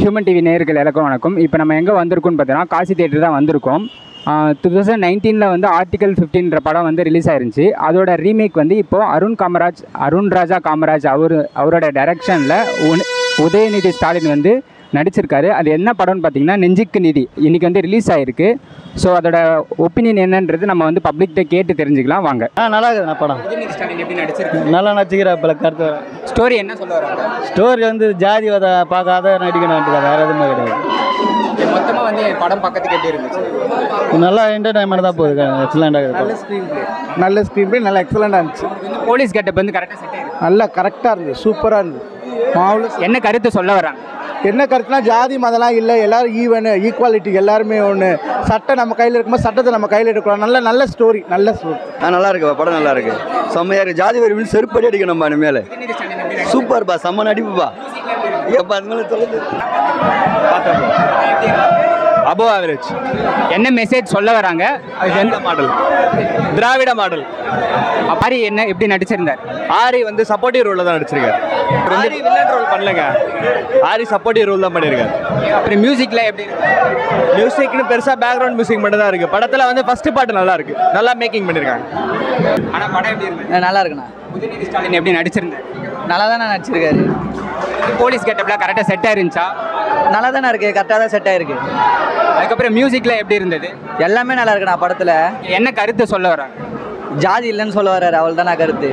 Human TV நேயர்கள் எல்லாருக்கும் வணக்கம் இப்போ நம்ம எங்கே வந்திருக்கோம்னு பார்த்தீங்கன்னா காசி தேட்டர் தான் வந்திருக்கோம் டூ தௌசண்ட் நைன்டீனில் வந்து ஆர்டிகல் ஃபிஃப்டின்ற படம் வந்து ரிலீஸ் ஆயிருந்துச்சு அதோட ரீமேக் வந்து இப்போது அருண் காமராஜ் அருண் ராஜா காமராஜ் அவர் அவரோட டைரக்ஷனில் உதயநிதி ஸ்டாலின் வந்து நடிச்சிருக்காரு அது என்ன படம்னு பார்த்தீங்கன்னா நெஞ்சுக்கு நிதி இன்னைக்கு வந்து ரிலீஸ் ஆயிருக்கு ஸோ அதோட ஒப்பீனியன் என்னன்றது நம்ம வந்து பப்ளிக்கிட்ட கேட்டு தெரிஞ்சுக்கலாம் வாங்க ஆ நல்லா இருக்குதுண்ணா படம் உதயநிதி ஸ்டாலின் எப்படி நடிச்சிருக்கு நல்லா நடிச்சுக்கிற பல கருத்து ஸ்டோரி என்ன சொல்ல வராங்க ஸ்டோரி வந்து ஜாதி வத பார்க்காத நடிக்கணும் வேறு எதுவுமே கிடையாது மொத்தமாக வந்து படம் பக்கத்துக்கு எப்படி இருந்துச்சு நல்லா என்டர்டைன்மெண்ட் தான் போகுது எக்ஸலண்டாக இருக்குது ஸ்க்ரீன் ப்ளே நல்ல ஸ்க்ரீன் ப்ளே நல்லா எக்ஸலண்டாக இருந்துச்சு போலீஸ் கெட்டப் வந்து கரெக்டாக செட் ஆயிருக்கு நல்லா கரெக்டாக இருந்தது சூப்பராக இருந்தது மாவுல என்ன கருத்து சொல்ல வராங்க என்ன கருத்துனா ஜாதி மதம்லாம் இல்லை எல்லாரும் ஈவனு ஈக்குவாலிட்டி எல்லாருமே ஒன்று சட்டம் நம்ம கையில் இருக்கும்போது சட்டத்தை நம்ம கையில் எடுக்கலாம் நல்ல நல்ல ஸ்டோரி நல்ல ஸ்டோரி ஆ நல்லா இருக்கு படம் நல்லா இருக்கு செம்மையா இருக்கு ஜாதி வரி செருப்படி அடிக்கணும் நம்ம இனிமேல் சூப்பர்ப்பா செம்ம நடிப்புப்பா எப்பா அது மேலே சொல்லுது அபோவ் ஆவரேஜ் என்ன மெசேஜ் சொல்ல வராங்க அது எந்த மாடல் திராவிட மாடல் மாதிரி என்ன எப்படி நடிச்சிருந்தார் ஆரி வந்து சப்போர்ட்டிவ் ரோலில் தான் நடிச்சிருக்காரு ஆரி வில்லன் ரோல் பண்ணலங்க ஆரி சப்போர்ட்டிவ் ரோல் தான் பண்ணியிருக்காரு அப்புறம் மியூசிக்ல எப்படி இருக்கு? மியூசிக்னு பெருசாக பேக்ரவுண்ட் மியூசிக் மட்டும் தான் இருக்குது படத்தில் வந்து ஃபர்ஸ்ட் பாட்டு நல்லா இருக்கு நல்லா மேக்கிங் பண்ணியிருக்காங்க ஆனா படம் எப்படி இருக்கு நல்லா இருக்குண்ணா உதயநிதி ஸ்டாலின் எப்படி நடிச்சிருந்தார் நல்லா தானே நடிச்சிருக்காரு போலீஸ் கெட்டப்ல கரெக்டாக செட் ஆயிருந்துச்சா நல்லா தானே இருக்கு கரெக்டாக தான் செட் ஆயிருக்கு அதுக்கப்புறம் மியூசிக்ல எப்படி இருந்தது எல்லாமே நல்லா இருக்குண்ணா படத்தில் என்ன கருத்து சொல்ல வராங்க ஜாதி இல்லைன்னு சொல்ல வர்றாரு அவள் தானே கருத்து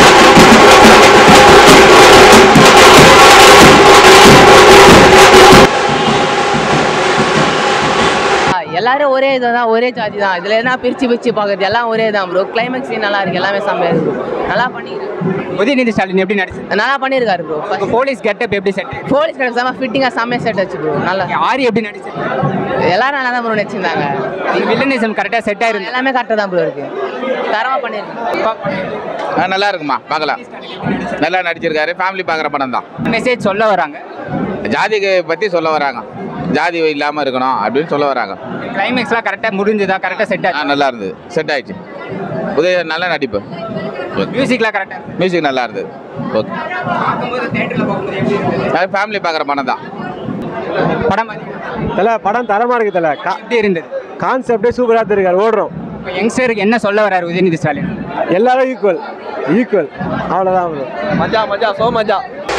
எல்லாரும் ஒரே இதுதான் ஒரே ஜாதி தான் இதில் என்ன பிரித்து பிரித்து பார்க்குறது எல்லாம் ஒரே தான் ப்ரோ கிளைமேக்ஸ் சீன் நல்லா இருக்கு எல்லாமே செம்மையாக இருக்கு நல்லா பண்ணிருக்காரு உதயநிதி ஸ்டாலின் எப்படி நடிச்சிருந்தார் நல்லா பண்ணியிருக்காரு ப்ரோ இப்போ போலீஸ் கெட்டப் எப்படி செட் போலீஸ் கடை செம்ம ஃபிட்டிங்காக செம்மையாக செட் வச்சு ப்ரோ நல்லா ஆரி எப்படி நடிச்சிருந்தார் எல்லாரும் நல்லா தான் ப்ரோ நடிச்சிருந்தாங்க வில்லனிசம் கரெக்டாக செட் ஆயிருந்து எல்லாமே கரெக்டாக தான் ப்ரோ இருக்கு தரமாக பண்ணியிருக்காங்க நல்லா இருக்குமா பார்க்கலாம் நல்லா நடிச்சிருக்காரு ஃபேமிலி பார்க்குற படம் தான் மெசேஜ் சொல்ல வராங்க ஜாதிக்கு பற்றி சொல்ல வராங்க ஜாதி இல்லாமல் இருக்கணும் அப்படின்னு சொல்ல வராங்க கிளைமேக்ஸ்லாம் கரெக்டாக முடிஞ்சுதா கரெக்டாக செட் ஆ ஆச்சு நல்லா இருந்தது செட் ஆயிடுச்சு உதய நல்ல நடிப்பு மியூசிக்லாம் கரெக்டாக மியூசிக் நல்லா இருந்தது ஓகே பார்க்கும்போது தேட்டரில் பார்க்கும்போது எப்படி இருந்தது அது ஃபேமிலி பார்க்குற படம் தான் படம் பார்த்தீங்கன்னா தலை படம் தரமாக இருக்கு தலை எப்படி இருந்தது கான்செப்டே சூப்பராக இருக்காரு ஓடுறோம் இப்போ யங்ஸ்டருக்கு என்ன சொல்ல வராரு உதயநிதி ஸ்டாலின் எல்லாரும் ஈக்குவல் ஈக்குவல் அவ்வளோதான் ப்ரோ மஜா மஜா சோ மஜா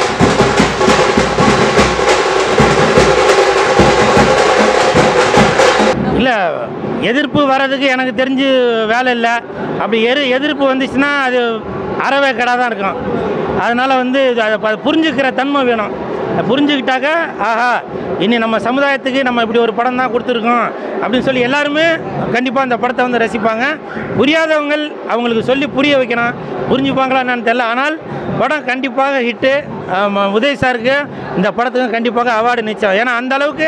இல்லை எதிர்ப்பு வர்றதுக்கு எனக்கு தெரிஞ்சு வேலை இல்லை அப்படி எரு எதிர்ப்பு வந்துச்சுன்னா அது அறவே கடை தான் இருக்கும் அதனால் வந்து இது அதை ப- புரிஞ்சுக்கிற தன்மை வேணும் அதை புரிஞ்சுக்கிட்டாக்க ஆஹா இனி நம்ம சமுதாயத்துக்கு நம்ம இப்படி ஒரு படம் தான் கொடுத்துருக்கோம் அப்படின்னு சொல்லி எல்லாருமே கண்டிப்பாக அந்த படத்தை வந்து ரசிப்பாங்க புரியாதவங்க அவங்களுக்கு சொல்லி புரிய வைக்கணும் புரிஞ்சுப்பாங்களா என்னன்னு தெரியல ஆனால் படம் கண்டிப்பாக ஹிட்டு உதய் சாருக்கு இந்த படத்துக்கு கண்டிப்பாக அவார்டு நிச்சயம் ஏன்னா அந்த அளவுக்கு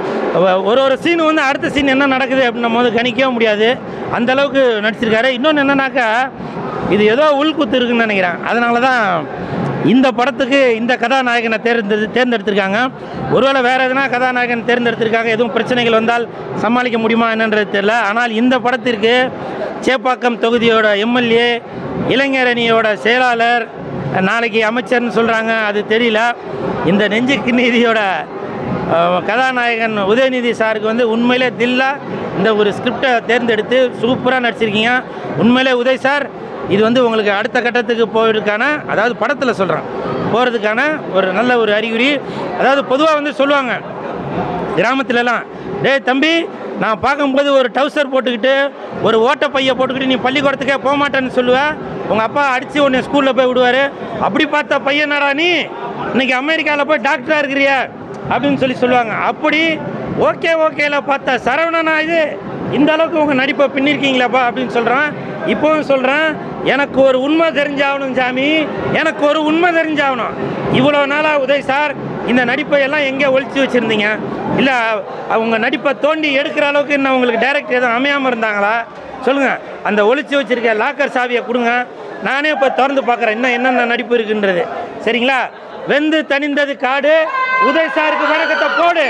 அவ- ஒரு ஒரு சீன் வந்து அடுத்த சீன் என்ன நடக்குது அப்படின்னு நம்ம வந்து கணிக்கவே முடியாது அந்த அளவுக்கு நடிச்சிருக்காரு இன்னொன்று என்னன்னாக்கா இது ஏதோ உள்குத்து இருக்குன்னு நினைக்கிறேன் அதனால தான் இந்த படத்துக்கு இந்த கதாநாயகனை தேர்ந்தெடு தேர்ந்தெடுத்திருக்காங்க ஒருவேளை வேறு எதனா கதாநாயகன் தேர்ந்தெடுத்திருக்காங்க எதுவும் பிரச்சனைகள் வந்தால் சமாளிக்க முடியுமா என்னன்றது தெரியல ஆனால் இந்த படத்திற்கு சேப்பாக்கம் தொகுதியோட எம்எல்ஏ இளைஞரணியோட செயலாளர் நாளைக்கு அமைச்சர்னு சொல்கிறாங்க அது தெரியல இந்த நெஞ்சுக்கு நீதியோட அஹ் கதாநாயகன் உதயநிதி சாருக்கு வந்து உண்மையிலே தில்லா இந்த ஒரு ஸ்கிரிப்டை தேர்ந்தெடுத்து சூப்பராக நடிச்சிருக்கீங்க உண்மையிலே உதய் சார் இது வந்து உங்களுக்கு அடுத்த கட்டத்துக்கு போகிறதுக்கான அதாவது படத்தில் சொல்கிறேன் போகிறதுக்கான ஒரு நல்ல ஒரு அறிகுறி அதாவது பொதுவாக வந்து சொல்லுவாங்க கிராமத்துலலாம் டேய் தம்பி நான் பார்க்கும்போது ஒரு டவுசர் போட்டுக்கிட்டு ஒரு ஓட்ட பைய போட்டுக்கிட்டு நீ பள்ளிக்கூடத்துக்கே போக மாட்டேன்னு சொல்லுவேன் உங்கள் அப்பா அடித்து உன்னை ஸ்கூலில் போய் விடுவார் அப்படி பார்த்த பையனாடா நீ இன்னைக்கு அமெரிக்காவில் போய் டாக்டராக இருக்கிறிய அப்படின்னு சொல்லி சொல்லுவாங்க அப்படி ஓகே ஓகேல பார்த்த சரவணனா இது இந்த அளவுக்கு உங்கள் நடிப்பை பின்னிருக்கீங்களாப்பா அப்படின்னு சொல்கிறேன் இப்போவும் சொல்கிறேன் எனக்கு ஒரு உண்மை தெரிஞ்சாகணும் சாமி எனக்கு ஒரு உண்மை தெரிஞ்சாகணும் இவ்வளோ நாளாக உதய் சார் இந்த நடிப்பை எல்லாம் எங்கே ஒழிச்சு வச்சுருந்தீங்க இல்லை அவங்க நடிப்பை தோண்டி எடுக்கிற அளவுக்கு இன்னும் உங்களுக்கு டைரக்டர் எதுவும் அமையாமல் இருந்தாங்களா சொல்லுங்கள் அந்த ஒழிச்சு வச்சிருக்க லாக்கர் சாவியை கொடுங்க நானே இப்போ திறந்து பார்க்குறேன் இன்னும் என்னென்ன நடிப்பு இருக்குன்றது சரிங்களா வெந்து தணிந்தது காடு உதய் சாருக்கு வணக்கத்தை போடு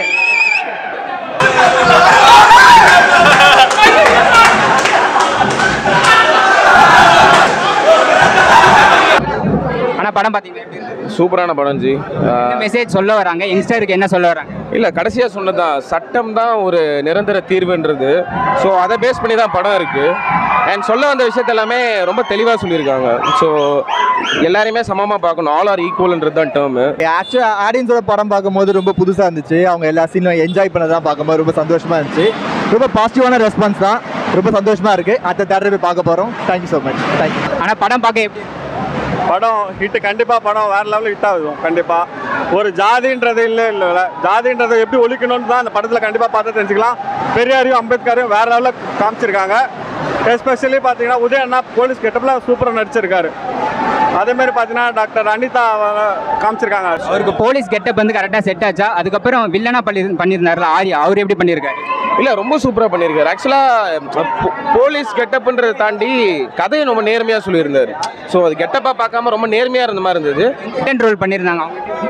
ஆனால் படம் பார்த்தீங்கன்னா எப்படி இருந்தது சூப்பரான படம் ஜி மெசேஜ் சொல்ல வராங்க யங்ஸ்டருக்கு என்ன சொல்ல வராங்க இல்லை கடைசியாக சொன்னதான் சட்டம் தான் ஒரு நிரந்தர தீர்வுன்றது ஸோ அதை பேஸ் பண்ணி தான் படம் இருக்குது அண்ட் சொல்ல வந்த விஷயத்த எல்லாமே ரொம்ப தெளிவாக சொல்லியிருக்காங்க ஸோ எல்லாரையுமே சமமாக பார்க்கணும் ஆல் ஆர் ஈக்குவல்ன்றது தான் டேர்மு ஆக்சுவலாக ஆடியன்ஸோட படம் பார்க்கும்போது ரொம்ப புதுசாக இருந்துச்சு அவங்க எல்லா சீனும் என்ஜாய் பண்ணதான் பார்க்கும்போது ரொம்ப சந்தோஷமாக இருந்துச்சு ரொம்ப பாசிட்டிவான ரெஸ்பான்ஸ் தான் ரொம்ப சந்தோஷமாக இருக்குது அடுத்த தேட்டரை போய் பார்க்க போகிறோம் தேங்க்யூ ஸோ மச் தேங்க்யூ ஆனால் படம் பார்க்க எப்படி படம் ஹிட் கண்டிப்பாக படம் வேற லெவலில் ஹிட் ஆகும் கண்டிப்பாக ஒரு ஜாதின்றது இல்லை இல்லை ஜாதின்றதை எப்படி ஒழிக்கணும்னு தான் அந்த படத்தில் கண்டிப்பாக பார்த்து தெரிஞ்சுக்கலாம் பெரியாரையும் அம்பேத்கரையும் வேற லெவலில் காமிச்சிருக்காங்க எஸ்பெஷலி பார்த்தீங்கன்னா உதய அண்ணா போலீஸ் கெட்டப்பில் சூப்பராக நடிச்சிருக்காரு அதே மாதிரி பார்த்தீங்கன்னா டாக்டர் அனிதா அவங்க காமிச்சிருக்காங்க அவருக்கு போலீஸ் கெட்டப் வந்து கரெக்டாக செட் ஆச்சா அதுக்கப்புறம் வில்லனா பண்ணி பண்ணியிருந்தாருல ஆர்யா அவர் எப்படி பண்ணியிருக்காரு இல்லை ரொம்ப சூப்பராக பண்ணியிருக்காரு ஆக்சுவலாக போலீஸ் கெட்டப்புன்றதை தாண்டி கதையை ரொம்ப நேர்மையாக சொல்லியிருந்தார் ஸோ அது கெட்டப்பாக பார்க்காம ரொம்ப நேர்மையாக இருந்த மாதிரி இருந்தது ரிட்டன் ரோல் பண்ணியிருந்தாங்க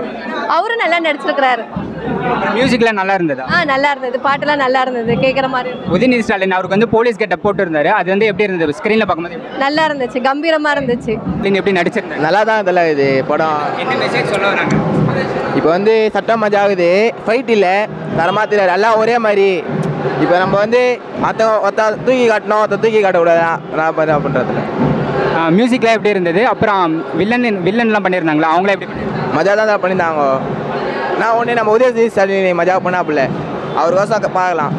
அவரும் நல்லா நடிச்சிருக்கிறாரு மியூசிக்ல நல்லா இருந்ததா ஆ நல்லா இருந்தது பாட்டெல்லாம் நல்லா இருந்தது கேட்குற மாதிரி இருந்தது. உதயநிதி ஸ்டாலின் அவருக்கு வந்து போலீஸ் கெட்டப் போட்டிருந்தாரு அது வந்து எப்படி இருந்தது ஸ்க்ரீனில் பார்க்கும்போது எப்படி? நல்லா இருந்துச்சு கம்பீரமா இருந்துச்சு ஸ்டாலின் எப்படி நடிச்சிருந்தாரு நல்லா தான் இதெல்லாம் இது படம் என்ன மெசேஜ் சொல்ல வராங்க இப்போ வந்து சட்டம் மஜா ஆகுது ஃபைட் இல்லை தரமா தெரியாது எல்லாம் ஒரே மாதிரி இப்போ நம்ம வந்து மற்ற ஒருத்த தூக்கி காட்டணும் ஒருத்த தூக்கி காட்டக்கூடாது நான் மாதிரி பண்ணுறதுல மியூசிக்லாம் எப்படி இருந்தது அப்புறம் வில்லன் வில்லன்லாம் பண்ணியிருந்தாங்களா அவங்களே எப்படி பண்ணியிருந்தாங்க? மஜா தான் பண்ணியிருந்தாங்க நான் ஒன்று நம்ம உதயநிதி ஸ்டாலின் மஜா பண்ணாப்புல அவருக்கோசம் பார்க்கலாம்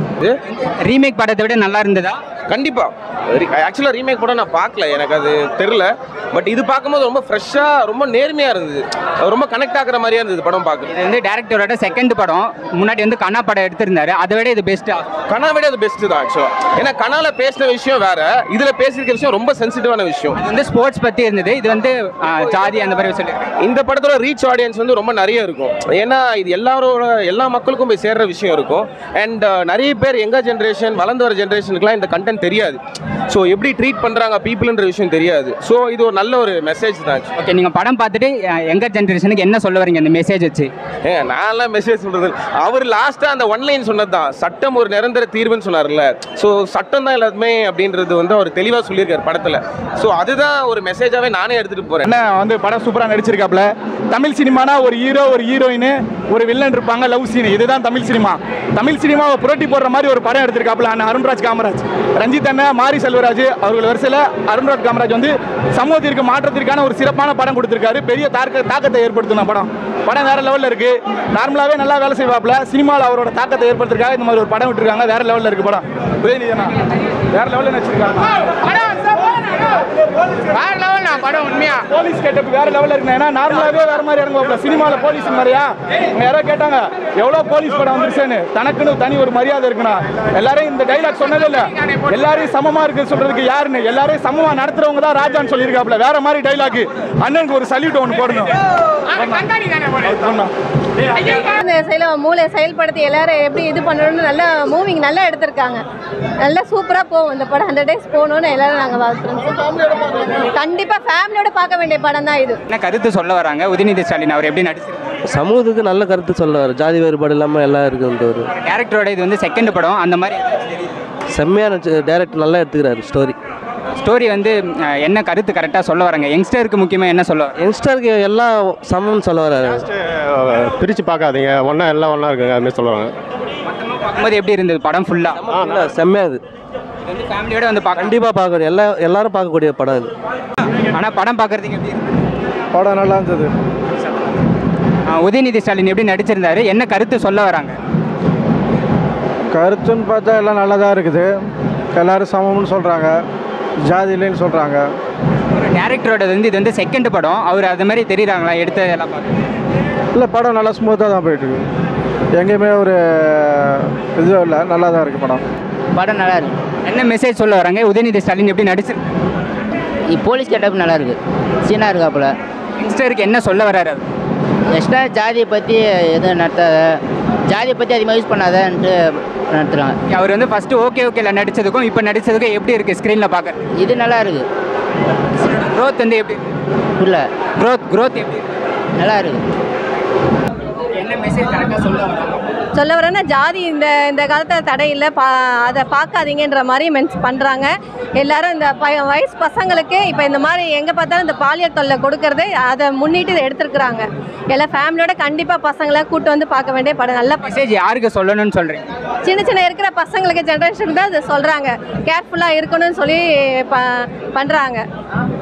ரீமேக் படத்தை விட நல்லா இருந்ததா கண்டிப்பாக ஆக்சுவலாக ரீமேக் படம் நான் பார்க்கல எனக்கு அது தெரில பட் இது பார்க்கும்போது ரொம்ப ஃப்ரெஷ்ஷாக ரொம்ப நேர்மையாக இருந்தது ரொம்ப கனெக்ட் ஆகுற மாதிரியா இருந்தது படம் பார்க்க இது வந்து டேரக்டரோட செகண்ட் படம் முன்னாடி வந்து கண்ணா படம் எடுத்திருந்தாரு அதை விட இது பெஸ்ட்டா கனா விட அது பெஸ்ட்டு தான் ஆக்சுவலாக ஏன்னா கனால பேசின விஷயம் வேற இதில் பேசியிருக்க விஷயம் ரொம்ப சென்சிட்டிவான விஷயம் இது வந்து ஸ்போர்ட்ஸ் பற்றி இருந்தது இது வந்து ஆ, ஜாதி அந்த மாதிரி சொல்லியிருக்காங்க இந்த படத்தோட ரீச் ஆடியன்ஸ் வந்து ரொம்ப நிறைய இருக்கும் ஏன்னா இது எல்லாரோட எல்லா மக்களுக்கும் போய் சேர்ற விஷயம் இருக்கும் அண்ட் நிறைய பேர் எங்க ஜென்ரேஷன் வளர்ந்து வர ஜென்ரேஷனுக்குலாம் இந்த கண்டென்ட் தெரியாது ஸோ எப்படி ட்ரீட் பண்ணுறாங்க பீப்புள்ன்ற விஷயம் தெரியாது ஸோ இது ஒரு நல்ல ஒரு மெசேஜ் தான் ஓகே நீங்கள் படம் பார்த்துட்டு எங்க ஜென்ரேஷனுக்கு என்ன சொல்ல வரீங்க இந்த மெசேஜ் வச்சு ஏங்க நான்லாம் மெசேஜ் சொல்றது அவர் லாஸ்ட்டாக அந்த ஒன் லைன் சொன்னது தான் சட்டம் ஒரு நிரந்தர தீர்வுன்னு சொன்னார்ல ஸோ சட்டம் தான் எல்லாத்துமே அப்படின்றது வந்து அவர் தெளிவாக சொல்லியிருக்காரு படத்தில் ஸோ அதுதான் ஒரு மெசேஜாகவே நானே எடுத்துகிட்டு போகிறேன் என்ன வந்து படம் சூப்பராக நடிச்சிருக்காப்ல தமிழ் சினிமானா ஒரு ஹீரோ ஒரு ஹீரோயின் ஒரு வில்லன் இருப்பாங்க லவ் சீன் இதுதான் தமிழ் சினிமா தமிழ் சினிமாவை புரட்டி போடுற மாதிரி ஒரு படம் எடுத்திருக்காப்ல அண்ணன் அருண்ராஜ் காமராஜ் ரஞ்சித் அண்ணன் மாரி செல்வராஜ் அவர்கள் வரிசையில் அருண்ராஜ் காமராஜ் வந்து சமூகத்திற்கு மாற்றத்திற்கான ஒரு சிறப்பான படம் கொடுத்திருக்காரு பெரிய தாக்க தாக்கத்தை ஏற்படுத்தின படம் படம் வேற லெவலில் இருக்கு நார்மலாகவே நல்லா வேலை செய்வாப்ல சினிமாவில் அவரோட தாக்கத்தை ஏற்படுத்திருக்காங்க இந்த மாதிரி ஒரு படம் விட்டுருக்காங்க வேற லெவலில் இருக்கு படம் உதயநிதி அண்ணா வேற லெவலில் நடிச்சிருக்காங்க வேற லெவல் நான் படம் உண்மையா போலீஸ் கேட்டப் வேற லெவல்ல இருக்கு ஏன்னா நார்மலாவே வேற மாதிரி இறங்குவாப்ல சினிமால போலீஸ் மாதிரியா அவங்க யாரோ கேட்டாங்க எவ்வளவு போலீஸ் படம் வந்துருச்சுன்னு தனக்குன்னு தனி ஒரு மரியாதை இருக்குண்ணா எல்லாரும் இந்த டைலாக் சொன்னதே இல்ல எல்லாரையும் சமமா இருக்கு சொல்றதுக்கு யாருன்னு எல்லாரையும் சமமா நடத்துறவங்க தான் ராஜான்னு சொல்லியிருக்காப்ல வேற மாதிரி டைலாக் அண்ணனுக்கு ஒரு சல்யூட் ஒன்று போடணும் அந்த செயல மூளை செயல்படுத்தி எல்லாரும் எப்படி இது பண்ணணும்னு நல்ல மூவிங் நல்லா எடுத்திருக்காங்க நல்லா சூப்பராக போகும் இந்த படம் ஹண்ட்ரட் டேஸ் போகணும்னு எல்லாரும் நாங்கள் வாழ்த்துறோம் கண்டிப்பாக ஃபேமிலியோட பார்க்க வேண்டிய படம் தான் இது என்ன கருத்து சொல்ல வராங்க உதயநிதி ஸ்டாலின் அவர் எப்படி நடிச்சிருக்காரு சமூகத்துக்கு நல்ல கருத்து சொல்லுவார் ஜாதி வேறுபாடு இல்லாமல் எல்லாம் இருக்குன்றவர் டேரக்டரோட இது வந்து செகண்ட் படம் அந்த மாதிரி செம்மையான டேரக்டர் நல்லா எடுத்துக்கிறாரு ஸ்டோரி ஸ்டோரி வந்து அஹ், என்ன கருத்து கரெக்டாக சொல்ல வராங்க யங்ஸ்டருக்கு முக்கியமாக என்ன சொல்ல வராங்க? யங்ஸ்டருக்கு எல்லாம் சமம்னு சொல்ல வராரு பிரித்து பார்க்காதீங்க ஒன்றா எல்லாம் ஒன்றா இருக்குங்க அதுமாதிரி சொல்லுவாங்க பார்க்கும்போது எப்படி இருந்தது படம் ஃபுல்லாக இல்லை செம்மையாது ஃபேமிலியோட வந்து பார்க்க கண்டிப்பாக பார்க்கணும் எல்லா எல்லாரும் பார்க்கக்கூடிய படம் இது ஆனால் படம் பார்க்குறதுக்கு எப்படி இருந்தது படம் நல்லா இருந்தது அஹ், உதயநிதி ஸ்டாலின் எப்படி நடிச்சிருந்தாரு என்ன கருத்து சொல்ல வராங்க கருத்துன்னு பார்த்தா எல்லாம் நல்லா தான் இருக்குது எல்லாரும் சமம்னு சொல்கிறாங்க ஜாதி இல்லைன்னு சொல்கிறாங்க ஒரு டேரக்டரோட வந்து இது வந்து செகண்ட் படம் அவர் அது மாதிரி தெரியுறாங்களா எடுத்த எல்லாம் பார்த்து இல்லை படம் நல்லா ஸ்மூத்தாக தான் போயிட்டுருக்கு எங்கேயுமே ஒரு இது இல்லை நல்லா தான் இருக்குது படம் படம் நல்லா இருக்கு என்ன மெசேஜ் சொல்ல வராங்க உதயநிதி ஸ்டாலின் எப்படி நடிச்சிருக்காரு போலீஸ் கெட்டப் நல்லா இருக்கு சீனா இருக்காப்புல யங்ஸ்டருக்கு என்ன சொல்ல வராரு அவர்? எக்ஸ்ட்ரா ஜாதியை பற்றி எதுவும் நடத்தாத ஜாதியை பற்றி அதிகமாக யூஸ் பண்ணாதன்ட்டு நடத்துகிறாங்க அவர் வந்து ஃபர்ஸ்ட் ஓகே ஓகேல நடிச்சதுக்கும் இப்போ நடிச்சதுக்கும் எப்படி இருக்கு ஸ்க்ரீனில் பார்க்க இது நல்லா இருக்கு க்ரோத் வந்து எப்படி இல்லை க்ரோத் க்ரோத் எப்படி இருக்கு? நல்லா இருக்கு என்ன மெசேஜ் கரெக்டாக சொல்ல வராங்க சொல்ல வரேன்னா ஜாதி இந்த இந்த காலத்தில் தடை இல்லை பா அதை பார்க்காதீங்கன்ற மாதிரி மென்ஸ் பண்ணுறாங்க எல்லாரும் இந்த ப வயசு பசங்களுக்கு இப்போ இந்த மாதிரி எங்கே பார்த்தாலும் இந்த பாலியல் தொல்லை கொடுக்கறது அதை முன்னிட்டு இதை எடுத்துருக்குறாங்க எல்லாம் ஃபேமிலியோட கண்டிப்பாக பசங்களை கூட்டு வந்து பார்க்க வேண்டிய படம் நல்ல மெசேஜ் யாருக்கு சொல்லணும்னு சொல்கிறீங்க சின்ன சின்ன இருக்கிற பசங்களுக்கு ஜென்ரேஷனுக்கு தான் இதை சொல்கிறாங்க கேர்ஃபுல்லாக இருக்கணும்னு சொல்லி ப பண்ணுறாங்க